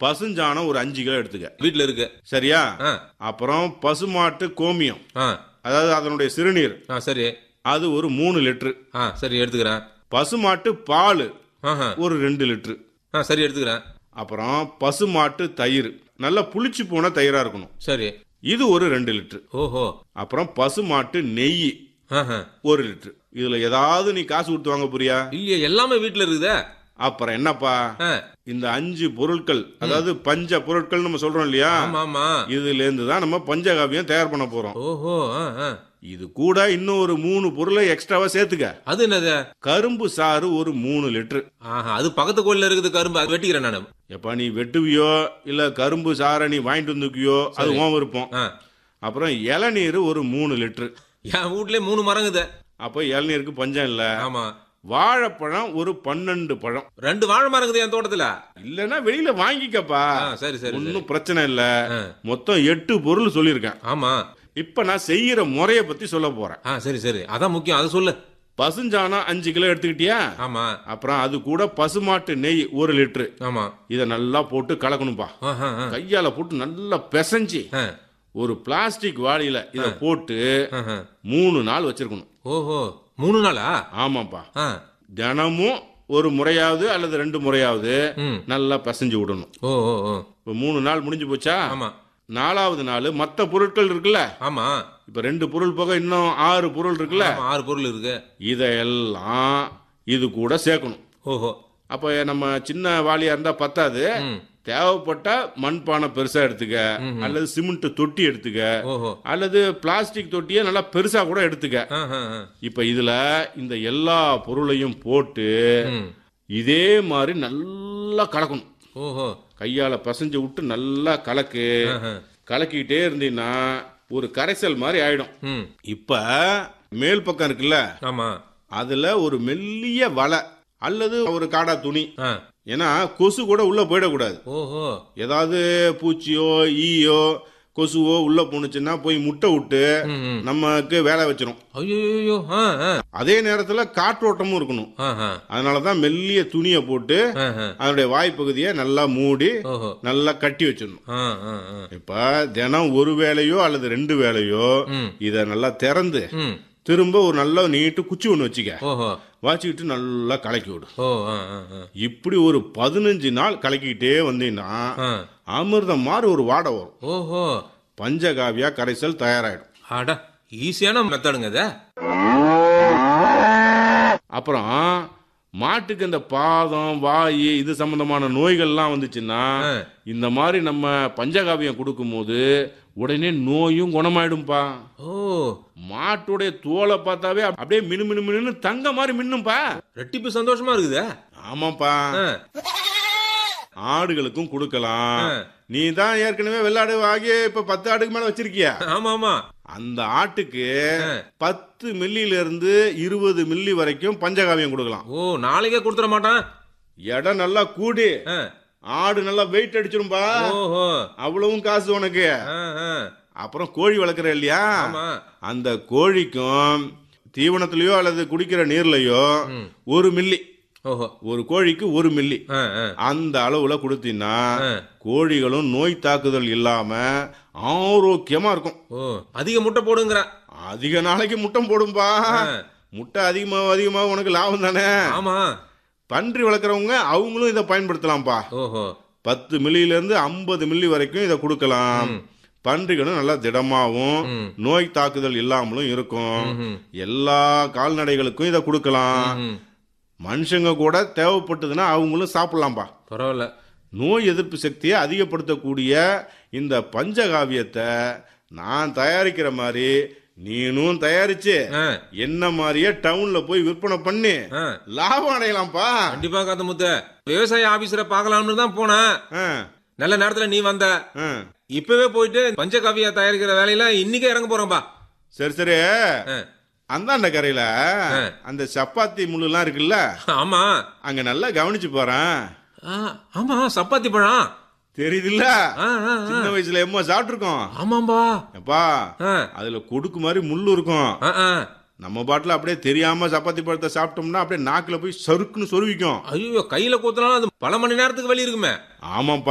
பசுஞ்சாணம் ஒரு அஞ்சு கிலோ எடுத்துக்க வீட்டுல இருக்கு சரியா ஆ அப்புறம் பசுமாட்டு கோமியம் ஆ அதாவது அதனுடைய சிறுநீர் ஆ சரி அது ஒரு மூணு லிட்டரு ஆ சரி எடுத்துக்கிறேன் பசுமாட்டு பால் ஆஹா ஒரு ரெண்டு லிட்டரு ஆ சரி எடுத்துக்கிறேன் அப்புறம் பசுமாட்டு தயிர் நல்லா புளிச்சு போன தயிரா இருக்கணும் சரி இது ஒரு ரெண்டு லிட்டரு ஓஹோ அப்புறம் பசுமாட்டு நெய் ஆஹா ஒரு லிட்டரு இதுல ஏதாவது நீ காசு கொடுத்து வாங்க புரியா இல்லையே எல்லாமே வீட்டுல இருக்குதே அப்புறம் என்னப்பா ஆ இந்த அஞ்சு பொருட்கள் அதாவது பஞ்ச பொருட்கள் நம்ம சொல்றோம் இல்லையா ஆமா ஆமா இதுல இருந்து தான் நம்ம பஞ்சகாவியம் தயார் பண்ண போறோம் ஓஹோ ஆ ஆ இது கூட இன்னும் ஒரு மூணு பொருளை எக்ஸ்ட்ராவா சேர்த்துக்க அது என்னது கரும்பு சாறு ஒரு மூணு லிட்டரு ஆஹா அது பக்கத்து கோயில்ல இருக்குது கரும்பு அது வெட்டிக்கிறேன் நானு எப்பா நீ வெட்டுவியோ இல்ல கரும்பு சாறை நீ வாங்கிட்டு வந்துக்கியோ அது உன் விருப்பம் ஆ அப்புறம் இளநீர் ஒரு மூணு லிட்டரு என் வீட்லயே மூணு மரங்குது அப்போ இளநீருக்கு பஞ்சம் இல்ல ஆமா வாழைப்பழம் ஒரு பன்னெண்டு பழம் ரெண்டு வாழை மரம் இருக்குது என் தோட்டத்துல இல்லைன்னா வெளியில வாங்கிக்கப்பா ஆ சரி சரி சரி ஒன்றும் பிரச்சனை இல்ல ஆ. மொத்தம் எட்டு பொருள் சொல்லியிருக்கேன் ஆமா இப்ப நான் செய்யற முறைய பத்தி சொல்ல போறேன் ஆ சரி சரி அதான் முக்கியம் அதை சொல்லு பசுஞ்சாணம் அஞ்சு கிலோ எடுத்துக்கிட்டியா ஆமா அப்புறம் அது கூட பசுமாட்டு நெய் ஒரு லிட்டரு ஆமா இதை நல்லா போட்டு கலக்கணும்பா ஆஹா, ஆ, கையால போட்டு நல்லா பிசைஞ்சு ஆ, ஒரு பிளாஸ்டிக் வாளியில இதை போட்டு ஆஹா. மூணு நாள் வச்சிருக்கணும் ஓஹோ மூணு நாளா ஆமாப்பா ஆ தினமும் ஒரு முறையாவது அல்லது ரெண்டு முறையாவது ம் நல்லா பிசைஞ்சு விடணும் ஓ ஓ ஓ இப்போ மூணு நாள் முடிஞ்சு போச்சா ஆமா நாலாவது நாள் மற்ற பொருட்கள் இருக்குல்ல ஆமா இப்போ ரெண்டு பொருள் போக இன்னும் ஆறு பொருள் இருக்குல்ல ஆமா, ஆறு பொருள் இருக்கு இதையெல்லாம் இது கூட சேர்க்கணும் ஓஹோ அப்போ நம்ம சின்ன வாளியா இருந்தா பத்தாது ம் தேவைப்பட்டா மண்பானை பெருசா எடுத்துக்க அல்லது சிமெண்ட் தொட்டி எடுத்துக்க ஓஹோ அல்லது பிளாஸ்டிக் தொட்டியை நல்லா பெருசா கூட எடுத்துக்க ஆஹா, ஆ. இப்ப இதுல இந்த எல்லா பொருளையும் போட்டு ம் இதே மாதிரி நல்லா கலக்கணும் ஓஹோ கையால பசைஞ்சு விட்டு நல்லா கலக்கு ஆஹா. கலக்கிக்கிட்டே இருந்தீங்கன்னா ஒரு கரைசல் மாதிரி ஆயிடும் ம் இப்ப மேல் பக்கம் இருக்குல்ல ஆமா அதுல ஒரு மெல்லிய வலை அல்லது ஒரு காடா துணி ஆ ஏன்னா கொசு கூட உள்ள போயிடக்கூடாது ஓஹோ ஏதாவது பூச்சியோ ஈயோ கொசுவோ உள்ள போணுச்சுன்னா போய் முட்டை விட்டு ம் ம் நமக்கு வேலை வச்சிரும் ஐயோ ஆ ஆ அதே நேரத்துல காற்றோட்டமும் இருக்கணும் ஆஹா அதனாலதான் மெல்லிய துணியை போட்டு ஆஹா. அதனுடைய வாய்ப்பகுதியை நல்லா மூடி ஓஹோ நல்லா கட்டி வச்சிடணும் ஆ ஆ ஆ இப்ப தினம் ஒரு வேலையோ அல்லது ரெண்டு வேலையோ ம் இத நல்லா திறந்து ம் திரும்ப ஒரு நல்ல நீட்டு குச்சி ஒன்று வச்சுக்க ஓஹோ வச்சுக்கிட்டு நல்லா கலக்கி விடு ஓ ஆ ஆ ஆ இப்படி ஒரு பதினஞ்சு நாள் கலக்கிக்கிட்டே வந்தீங்கன்னா ஆ அமிர்தம் மாதிரி ஒரு வாடை வரும் ஓஹோ பஞ்சகாவியா கரைசல் தயாராயிடும் அட ஈஸியான மெத்தடுங்க இது அப்புறம் மாட்டுக்கு இந்த பாதம் வாய் இது சம்பந்தமான நோய்கள்லாம் வந்துச்சுன்னா ஆ. இந்த மாதிரி நம்ம பஞ்சகாவியம் கொடுக்கும்போது உடனே நோயும் குணமாயிடும்பா ஓ மாட்டுடைய தோலை பார்த்தாவே அப்படியே மினு மினு மினுன்னு தங்க மாதிரி மின்னும்பா ரெட்டிப்பு சந்தோஷமா இருக்குதே ஆமாப்பா ஆ, ஆடுகளுக்கும் கொடுக்கலாம் ஆ. நீ தான் ஏற்கனவே வெள்ளாடு வாங்கி இப்ப பத்து ஆடுக்கு மேல வச்சிருக்கியா ஆமா ஆமா அந்த ஆட்டுக்கு ஆ. பத்து மில்லியில இருந்து இருபது மில்லி வரைக்கும் பஞ்சகாவியம் கொடுக்கலாம் ஓ நாளைக்கே கொடுத்துட மாட்டான் இடம் நல்லா கூடி ஆ, ஆடு நல்லா வெயிட் அடிச்சிரும்பா ஓஹோ அவ்வளவும் காசு உனக்கு ஆ, ஆ, அப்புறம் கோழி வளர்க்குற இல்லையா ஆமா அந்த கோழிக்கும் தீவனத்திலயோ அல்லது குடிக்கிற நீர்லயோ ம். ஒரு மில்லி ஓஹோ ஒரு கோழிக்கு ஒரு மில்லி ஆ, ஆ, அந்த அளவுல கொடுத்தீங்கன்னா ஆ. கோழிகளும் நோய் தாக்குதல் இல்லாம ஆரோக்கியமா இருக்கும் ஓ அதிக முட்டை போடுங்கிற அதிக நாளைக்கு முட்டை போடும்பா ஆ. முட்டை அதிகமாக அதிகமாக உனக்கு லாபம் தானே ஆமா பன்றி வளர்க்குறவங்க அவங்களும் இதை பயன்படுத்தலாம்ப்பா ஓஹோ பத்து மில்லியில இருந்து ஐம்பது மில்லி வரைக்கும் இதை கொடுக்கலாம் பன்றிகளும் நல்லா திடமாவும் ம். நோய் தாக்குதல் இல்லாமலும் இருக்கும் ம்ஹும். எல்லா கால்நடைகளுக்கும் இதை கொடுக்கலாம் ம், மனுஷங்க கூட தேவைப்பட்டதுன்னா அவங்களும் சாப்பிடலாம்ப்பா பரவாயில்ல நோய் எதிர்ப்பு சக்தியை அதிகப்படுத்தக்கூடிய இந்த பஞ்சகாவியத்தை நான் தயாரிக்கிற மாதிரி நீனும் தயாரிச்சு ஆ, என்ன மாதிரியே டவுன்ல போய் விற்பனை பண்ணி ஆ. லாபம் அடையலாம்ப்பா கண்டிப்பா காத்த முத்த விவசாய ஆபீசரை பார்க்கலாம்னு தான் போனேன் ஆ, நல்ல நேரத்துல நீ வந்த ஆ. இப்பவே போயிட்டு பஞ்சகாவியா தயாரிக்கிற வேலையில இன்னைக்கே இறங்க போறோம்பா சரி சரி ஆ, அந்தாண்ட கரையில ஆ. அந்த சப்பாத்தி முள்ளுலாம் இருக்குல்ல ஆமா அங்க நல்லா கவனிச்சு போறேன் ஆ, ஆமா சப்பாத்தி பழம் தெரியுதுல்ல ஆ, ஆ, ஆ. சின்ன வயசுல எம்மோ சாப்பிட்டுருக்கோம் ஆமாம்பா எப்பா ஆ, அதுல கொடுக்கு மாதிரி முள்ளு இருக்கும் ஆ, ஆ. நம்ம பாட்டுல அப்படியே தெரியாம சப்பாத்தி பழத்தை சாப்பிட்டோம்னா அப்படியே நாக்குல போய் சறுக்குன்னு சொருவிக்கும் ஐயோ கையில கூத்தனாலும் அது பல மணி நேரத்துக்கு வலி இருக்குமே ஆமாப்பா